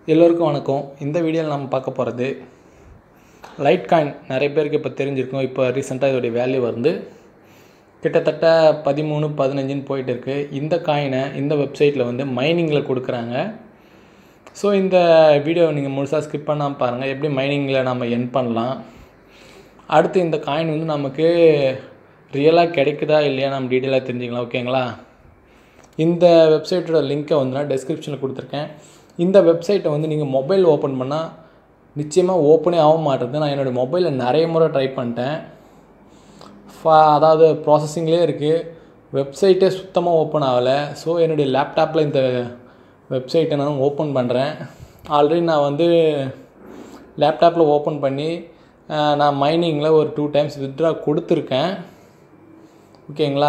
எல்லோருக்கும் வணக்கம் இந்த வீடியோவில் நம்ம பார்க்க போகிறது லைட் காயின் நிறைய பேருக்கு இப்போ தெரிஞ்சிருக்கும் இப்போ ரீசெண்டாக இதோடைய வேல்யூ வந்து கிட்டத்தட்ட பதிமூணு பதினஞ்சுன்னு போயிட்டு இருக்கு இந்த காயினை இந்த வெப்சைட்டில் வந்து மைனிங்கில் கொடுக்குறாங்க ஸோ இந்த வீடியோவை நீங்கள் முழுசாக ஸ்கிப் பண்ணாமல் பாருங்கள் எப்படி மைனிங்கில் நம்ம என் பண்ணலாம் அடுத்து இந்த காயின் வந்து நமக்கு ரியலாக கிடைக்குதா இல்லையா நம்ம டீட்டெயிலாக தெரிஞ்சுக்கலாம் ஓகேங்களா இந்த வெப்சைட்டோட லிங்க்கை வந்து நான் டெஸ்கிரிப்ஷனில் கொடுத்துருக்கேன் இந்த வெப்சைட்டை வந்து நீங்கள் மொபைல் ஓப்பன் பண்ணால் நிச்சயமாக ஓப்பனே ஆக மாட்டேங்குது நான் என்னோடய மொபைலில் நிறைய முறை ட்ரை பண்ணிட்டேன் ஃபா அதாவது ப்ராசஸிங்லேயே இருக்குது வெப்சைட்டே சுத்தமாக ஓப்பன் ஆகலை ஸோ என்னுடைய லேப்டாப்பில் இந்த வெப்சைட்டை நான் ஓப்பன் பண்ணுறேன் ஆல்ரெடி நான் வந்து லேப்டாப்பில் ஓப்பன் பண்ணி அஹ், நான் மைனிங்கில் ஒரு டூ டைம்ஸ் வித்ட்ரா கொடுத்துருக்கேன் ஓகேங்களா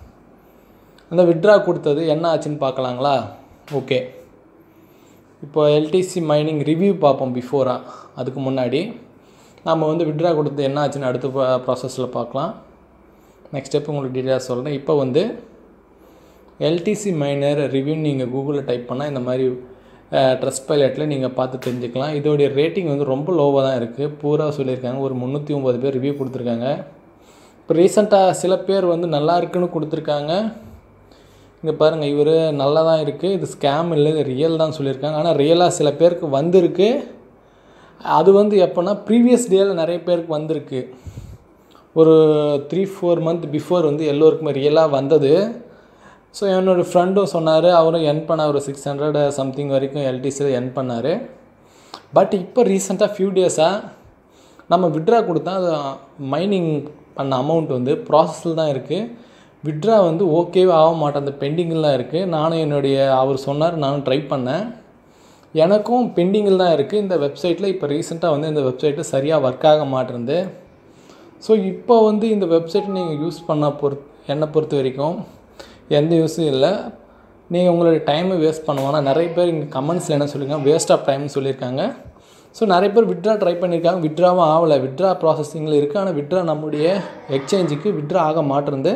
அந்த வித்ட்ரா கொடுத்தது என்ன ஆச்சுன்னு பார்க்கலாங்களா ஓகே இப்போ எல்டிசி மைனிங் ரிவ்யூ பார்ப்போம் பிஃபோராக அதுக்கு முன்னாடி நம்ம வந்து வித்ட்ரா கொடுத்தது என்ன ஆச்சுன்னு அடுத்த ப்ராசஸில் பார்க்கலாம் நெக்ஸ்ட் ஸ்டெப் உங்களுக்கு டீட்டெயிலாக சொல்கிறேன் இப்போ வந்து எல்டிசி மைனர் ரிவ்யூன்னு நீங்கள் கூகுளில் டைப் பண்ணால் இந்த மாதிரி ட்ரஸ்ட் பைலட்டில் நீங்கள் பார்த்து தெரிஞ்சுக்கலாம் இதோடைய ரேட்டிங் வந்து ரொம்ப லோவாக தான் இருக்குது பூரா சொல்லியிருக்காங்க ஒரு முந்நூற்றி ஒம்பது பேர் ரிவ்யூ கொடுத்துருக்காங்க இப்போ ரீசெண்டாக சில பேர் வந்து நல்லா இருக்குன்னு கொடுத்துருக்காங்க இங்கே பாருங்கள் இவர் நல்லா தான் இருக்குது இது ஸ்கேம் இல்லை இது ரியல் தான் சொல்லியிருக்காங்க ஆனால் ரியலாக சில பேருக்கு வந்திருக்கு அது வந்து எப்போனா ப்ரீவியஸ் டேயில் நிறைய பேருக்கு வந்திருக்கு ஒரு த்ரீ ஃபோர் மந்த் பிஃபோர் வந்து எல்லோருக்குமே ரியலாக வந்தது ஸோ என்னோடய ஃப்ரெண்டும் சொன்னார் அவரும் என் பண்ண ஒரு சிக்ஸ் ஹண்ட்ரட் சம்திங் வரைக்கும் எல்டிசியில் என் பண்ணார் பட் இப்போ ரீசெண்டாக ஃபியூ டேஸாக நம்ம விட்ரா கொடுத்தா அது மைனிங் பண்ண அமௌண்ட் வந்து ப்ராசஸில் தான் இருக்குது விட்ரா வந்து ஓகேவே ஆக மாட்டேன் அந்த பெண்டிங்கில் தான் இருக்குது நானும் என்னுடைய அவர் சொன்னார் நானும் ட்ரை பண்ணேன் எனக்கும் பெண்டிங்கில் தான் இருக்குது இந்த வெப்சைட்டில் இப்போ ரீசெண்டாக வந்து இந்த வெப்சைட்டு சரியாக ஒர்க் ஆக மாட்டேருந்து ஸோ இப்போ வந்து இந்த வெப்சைட்டை நீங்கள் யூஸ் பண்ண பொறுத் என்னை பொறுத்த வரைக்கும் எந்த யூஸும் இல்லை நீங்கள் உங்களுடைய டைமை வேஸ்ட் பண்ணுவானா நிறைய பேர் இங்கே கமெண்ட்ஸில் என்ன சொல்லியிருக்காங்க வேஸ்ட் ஆஃப் டைம்னு சொல்லியிருக்காங்க ஸோ நிறைய பேர் விட்ரா ட்ரை பண்ணியிருக்காங்க விட்ராவும் ஆகலை விட்ரா ப்ராசஸிங்கில் இருக்குது ஆனால் விட்ரா நம்முடைய எக்ஸ்சேஞ்சுக்கு விட்ரா ஆக மாட்டேருந்து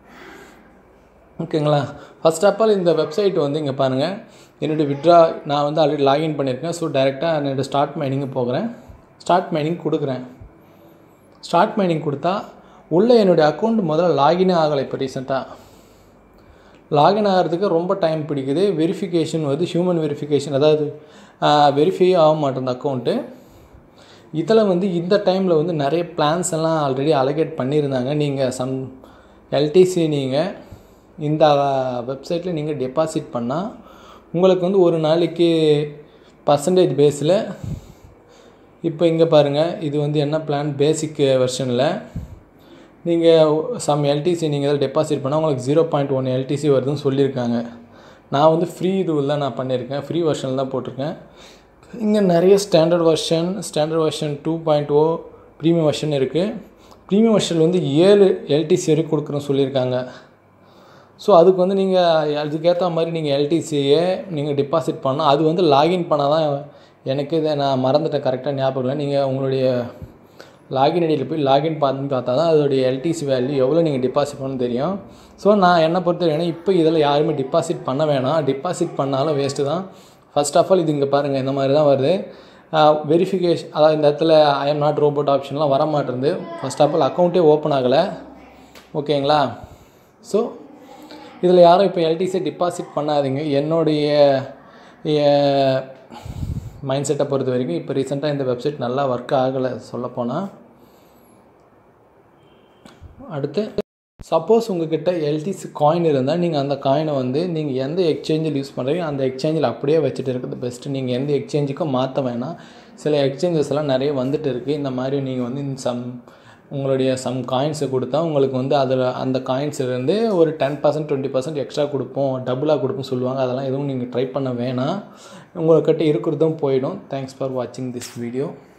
ஓகேங்களா ஃபர்ஸ்ட் ஆஃப் ஆல் இந்த வெப்சைட் வந்து இங்கே பாருங்கள் என்னுடைய விட்ரா நான் வந்து ஆல்ரெடி லாகின் பண்ணியிருக்கேன் ஸோ டேரெக்டாக என்னோடய ஸ்டார்ட் மைனிங்கு போகிறேன் ஸ்டார்ட் மைனிங் கொடுக்குறேன் ஸ்டார்ட் மைனிங் கொடுத்தா உள்ளே என்னுடைய அக்கௌண்ட் முதல்ல லாகினே ஆகலை இப்போ ரீசெண்டாக லாகின் ஆகிறதுக்கு ரொம்ப டைம் பிடிக்குது வெரிஃபிகேஷன் வந்து ஹியூமன் வெரிஃபிகேஷன் அதாவது வெரிஃபை ஆக மாட்டேங்குது அக்கௌண்ட்டு இதில் வந்து இந்த டைமில் வந்து நிறைய பிளான்ஸ் எல்லாம் ஆல்ரெடி அலோகேட் பண்ணியிருந்தாங்க நீங்கள் சம் எல்டிசி நீங்கள் இந்த வெப்சைட்டில் நீங்கள் டெபாசிட் பண்ணால் உங்களுக்கு வந்து ஒரு நாளைக்கு பர்சன்டேஜ் பேஸில் இப்போ இங்கே பாருங்கள் இது வந்து என்ன பிளான் பேசிக் வெர்ஷனில் நீங்கள் சம் எல்டிசி நீங்கள் இதில் டெபாசிட் பண்ணால் உங்களுக்கு ஜீரோ பாயிண்ட் ஒன் எல்டிசி வருதுன்னு சொல்லியிருக்காங்க நான் வந்து ஃப்ரீ இதுவில் தான் நான் பண்ணியிருக்கேன் ஃப்ரீ வெர்ஷனில் தான் போட்டிருக்கேன் இங்கே நிறைய standard version standard version two point O premium version இருக்குது ப்ரீமியம் வெர்ஷன் வந்து ஏழு எல்டிசி வரைக்கும் கொடுக்குறேன்னு சொல்லியிருக்காங்க ஸோ அதுக்கு வந்து நீங்கள் அதுக்கேற்ற மாதிரி நீங்கள் எல்டிசியை நீங்கள் டெபாசிட் பண்ணால் அது வந்து லாகின் பண்ணால் தான் எனக்கு இதை நான் மறந்துட்டேன் கரெக்டாக ஞாபகம் இல்லை நீங்கள் உங்களுடைய லாகின் ஐடியில் போய் லாகின் பண்ணி பார்த்தா தான் அதோடைய எல்டிசி வேல்யூ எவ்வளோ நீங்கள் டெபாசிட் பண்ணணும் தெரியும் ஸோ நான் என்ன பொறுத்த வரைக்கும் இப்போ இதில் யாருமே டெபாசிட் பண்ண வேணாம் டெபாசிட் பண்ணாலும் வேஸ்ட்டு தான் ஃபர்ஸ்ட் ஆஃப் ஆல் இது இங்கே பாருங்கள் இந்த மாதிரி தான் வருது வெரிஃபிகேஷன் அதாவது இந்த இடத்துல ஐ எம் நாட் ரோபோட் ஆப்ஷன்லாம் வர மாட்டேருந்து ஃபர்ஸ்ட் ஆஃப் ஆல் அக்கௌண்ட்டே ஓப்பன் ஆகலை ஓகேங்களா ஸோ இதில் யாரும் இப்போ எல்டிசி டெபாசிட் பண்ணாதீங்க என்னுடைய மைண்ட் செட்டை பொறுத்த வரைக்கும் இப்போ ரீசெண்டாக இந்த வெப்சைட் நல்லா ஒர்க் ஆகலை சொல்லப்போனால் அடுத்து சப்போஸ் உங்ககிட்ட எல்டிசி காயின் இருந்தால் நீங்கள் அந்த காயினை வந்து நீங்கள் எந்த எக்ஸ்சேஞ்சில் யூஸ் பண்ணுறீங்க அந்த எக்ஸ்சேஞ்சில் அப்படியே வச்சுட்டு இருக்கிறது பெஸ்ட்டு நீங்கள் எந்த எக்ஸ்சேஞ்சுக்கும் மாற்ற வேணாம் சில எக்ஸ்சேஞ்சஸ் எல்லாம் நிறைய வந்துட்டு இருக்குது இந்த மாதிரி நீங்கள் வந்து இந்த சம் உங்களுடைய சம் காயின்ஸை கொடுத்தா உங்களுக்கு வந்து அதில் அந்த காயின்ஸ்லேருந்து ஒரு ten percent twenty percent extra கொடுப்போம் டபுளாக கொடுப்போம் சொல்லுவாங்க அதெல்லாம் எதுவும் நீங்கள் ட்ரை பண்ண வேணாம் உங்கள்கிட்ட இருக்கிறதும் போயிடும் தேங்க்ஸ் ஃபார் வாட்சிங் திஸ் வீடியோ